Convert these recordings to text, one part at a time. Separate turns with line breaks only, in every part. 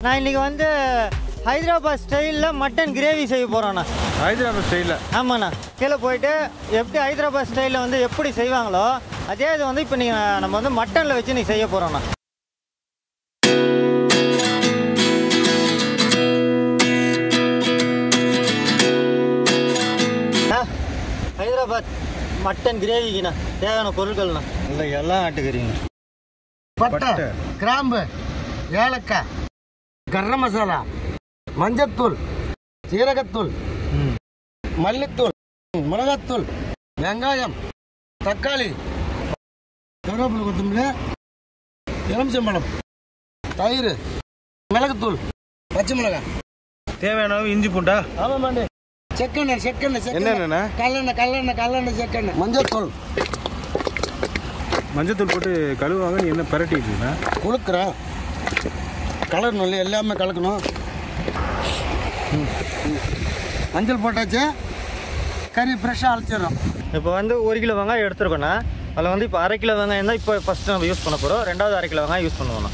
நான் இன்னைக்கு வந்து ஹைதராபாத் ஸ்டைலில் மட்டன் கிரேவி செய்ய போகிறோண்ணா
ஹைதராபாத் ஸ்டைலில்
ஆமாண்ணா கீழே போயிட்டு எப்படி ஹைதராபாத் ஸ்டைலில் வந்து எப்படி செய்வாங்களோ அதே இது வந்து இப்போ நீங்கள் நம்ம வந்து மட்டனில் வச்சு நீ செய்ய போகிறோண்ணா ஹைதராபாத் மட்டன் கிரேவிக்குண்ணா தேவையான பொருட்கள்ண்ணா இல்லை எல்லாம் ஆட்டுக்கறிங்கண்ணா
பட்டை கிராம்பு ஏலக்காய் கரம் மசாலா மஞ்சத்தூள் சீரகத்தூள் மல்லித்தூள் மிளகாத்தூள் வெங்காயம் தக்காளி கருவேப்பிலை கொத்தமல்லி எலுமிச்சம்பழம் தயிர் மிளகுத்தூள் பச்சை மிளகாய்
தேவையான அளவு இஞ்சி பூண்டா
ஆமாமாண்டே செக்கெண்ணெய் செக்கெண்ணெய்
என்னென்னண்ணே?
கல்லெண்ணெய் கல்லெண்ணெய் கல்லெண்ணெய் செக்கெண்ணெய் மஞ்சத்தூள்
மஞ்சத்தூள் போட்டு கழுவாங்க நீ என்ன பரட்டிட்டு இருக்கா
குளுக்குறேன் கலரணும் இல்லை எல்லாமே கலக்கணும் ம், ம். மஞ்சள் போட்டாச்சு கறி ஃப்ரெஷ்ஷாக அழைச்சிடுறோம்
இப்போ வந்து ஒரு கிலோ வெங்காயம் எடுத்துருக்கோண்ணா அதில் வந்து இப்போ அரை கிலோ வெங்காயம் தான் இப்போ ஃபஸ்ட்டு நம்ம யூஸ் பண்ண போகிறோம் ரெண்டாவது அரை கிலோ வெங்காயம் யூஸ் பண்ணுவோண்ணா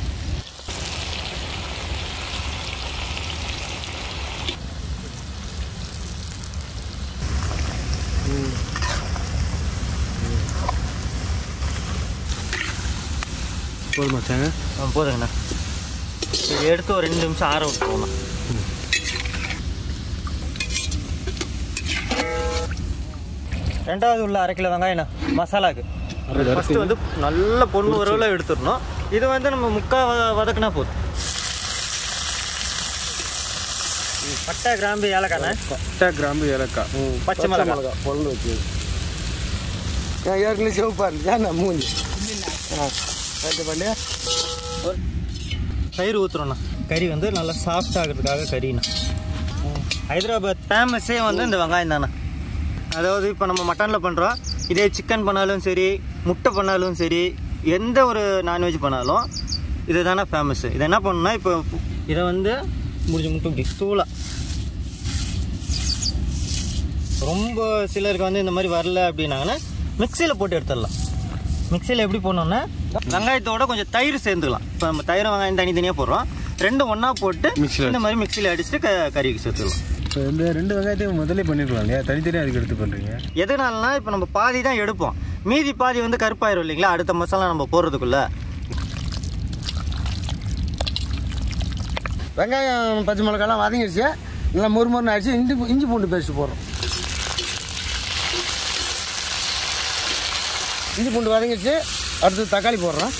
போதுமா சாங்க
ஆ, போதுங்கண்ணா இது எடுத்து ஒரு ரெண்டு நிமிஷம் ஆற விட்டுருவோண்ணா ரெண்டாவது உள்ள அரை கிலோ வெங்காயம்ண்ணா மசாலாக்கு ஃபஸ்ட்டு வந்து நல்ல பொண்ணு உறவில் எடுத்துடணும் இது வந்து நம்ம முக்கா வ- வதக்குனா போதும் ம், பட்டை கிராம்பு ஏலக்காண்ணே
பட்டை கிராம்பு ஏலக்காய்
பச்சை மிளகாய்
பொருள் வச்சு ஏன் ஏற்கனவே சிவப்பா இருந்துச்சா நான் மூஞ்சி ஆ ரைட்டு பண்ணி
தயிர் ஊற்றுறோண்ணா கறி வந்து நல்லா சாஃப்ட் ஆகிறதுக்காக கறிண்ணா ஹைதராபாத் ஃபேமஸே வந்து இந்த வெங்காயம் தானே அதாவது இப்போ நம்ம மட்டனில் பண்ணுறோம் இதே சிக்கன் பண்ணாலும் சரி முட்டை பண்ணாலும் சரி எந்த ஒரு நான்வெஜ் பண்ணாலும் இது தானே ஃபேமஸ்ஸு இதை என்ன பண்ணணும்னா இப்போ இதை வந்து முடிஞ்ச மட்டும் இப்படி தூளா ரொம்ப சிலருக்கு வந்து இந்த மாதிரி வரல அப்படின்னாங்கன்னா மிக்சியில் போட்டு எடுத்துடலாம் மிக்சியில் எப்படி போடணும்னா வெங்காயத்தோட கொஞ்சம் தயிர் சேர்த்துக்கலாம் இப்போ நம்ம தயிர் வெங்காயம் தனித்தனியாக போடுறோம் ரெண்டும் ஒன்றா போட்டு
மிக்ஸில
இந்த மாதிரி மிக்சியில் அடிச்சுட்டு க கறிக்கு சேர்த்துக்கலாம்
இப்போ இந்த ரெண்டு வெங்காயத்தையும் முதல்ல பண்ணிருக்கலாம் இல்லையா தனித்தனியாக அதுக்கு எடுத்து பண்ணுறீங்க
எதனாலனா இப்போ நம்ம பாதி தான் எடுப்போம் மீதி பாதி வந்து கருப்பாயிரும் இல்லைங்களா அடுத்த மசாலா நம்ம போடுறதுக்குள்ள
வெங்காயம் பச்சை மிளகாலாம் வதங்கிடுச்சு நல்லா முறுமுறுன்னு ஆயிடுச்சு இஞ்சி பூ- இஞ்சி பூண்டு பேஸ்ட் போடுறோம் இஞ்சி பூண்டு வதங்கிடுச்சு அடுத்து தக்காளி போடுறோம்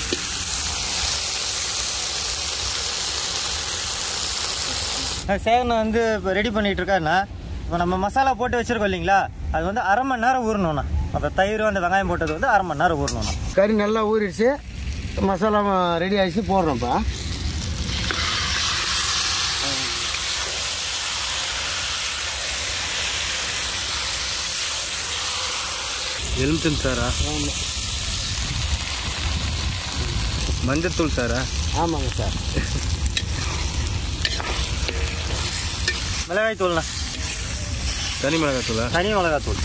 சேகனை வந்து இப்போ ரெடி பண்ணிட்டு இருக்காருன்னா இப்போ நம்ம மசாலா போட்டு வச்சிருக்கோம் இல்லைங்களா அது வந்து அரை மணி நேரம் ஊறணும்ண்ணா அந்த தயிர் அந்த வெங்காயம் போட்டது வந்து அரை மணி நேரம் ஊறணும்ண்ணா
கறி நல்லா ஊறிடுச்சு மசாலா ரெடி ஆகிடுச்சு போடுறோம்ப்பா
எலுமிச்சம் சாரா மஞ்சத்தூள் சாரா
ஆமாங்க சார்
மிளகாய் தூள்ண்ணா
தனி மிளகாய் தூளா
தனி மிளகாய் தூள்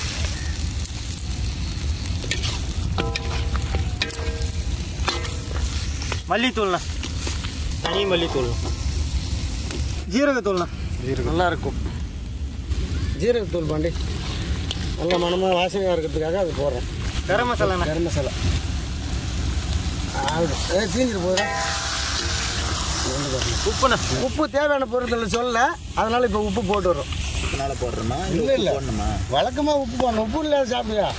மல்லித்தூள்ண்ணா தனி மல்லித்தூள் ஜீரகத்தூள்ண்ணா
நல்லா இருக்கும் ஜீரகத்தூள் பாண்டி நல்ல மனமாக வாசனையாக இருக்கிறதுக்காக அது போடுறோம்
கரம் மசாலாண்ணா
கரம் மசாலா ஏ தீஞ்சிட்டு போதும்
உப்புண்ணா
உப்பு தேவையான பொருட்கள் சொல்ல அதனால இப்போ உப்பு போட்டு வரோம்
போடுறோமா
இல்லை இல்லை வழக்கமாக உப்பு போடணும் உப்பு இல்லாத சாப்பிடுயா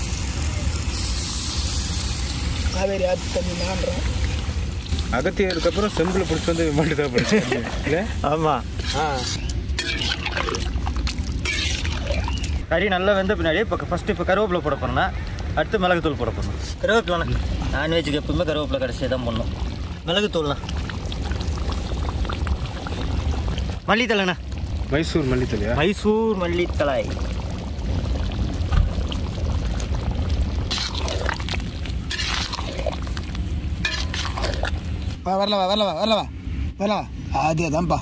காவேரி ஆத்து தண்ணி நான்றோம்
அகத்தியருக்கு அப்புறம் செம்பில் பிடிச்சி வந்து மாட்டு தான் படிச்சேன் இல்லை
ஆமாம்
ஆ
கறி நல்லா வெந்த பின்னாடி இப்போ ஃபஸ்ட்டு இப்போ கருவேப்பிலை போட போகிறோம்னா அடுத்து மிளகுத்தூள் போட போகிறோம் கருவேப்பிலைண்ணா நான்வெஜ்ஜுக்கு எப்பவுமே கருவேப்பிலை கடைசியாக தான் போடணும் மிளகுத்தூள்ண்ணா மல்லித்தலைண்ணா
மைசூர் மல்லித்தலையா
மைசூர் மல்லித்தலை
வா வரலவா வரலவா வரலவா வரலவா அதே தான்ப்பா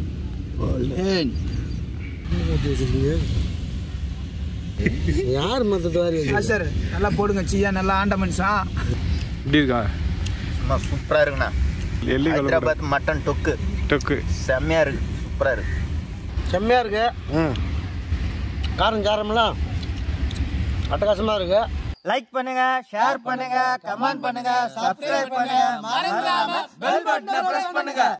யார் மொத்தத்தை
சார் நல்லா போடுங்க சீயா நல்லா ஆண்ட மனுஷன்
இப்படி இருக்கா
சும்மா சூப்பராக இருக்குண்ணா
எள்ளி கலப்படம்
ஹைதராபாத் மட்டன் தொக்கு
தொக்கு
செம்மையாக இருக்குது சூப்பராக இருக்குது
செம்மையாக இருக்கு
ம்
காரம் சாரம்லாம் அட்டகாசமாக இருக்கு
லைக் பண்ணுங்க ஷேர் பண்ணுங்க கமெண்ட் பண்ணுங்க சப்ஸ்கிரைப் பண்ணுங்க மறக்காம பெல் பட்டனை பிரஸ் பண்ணுங்க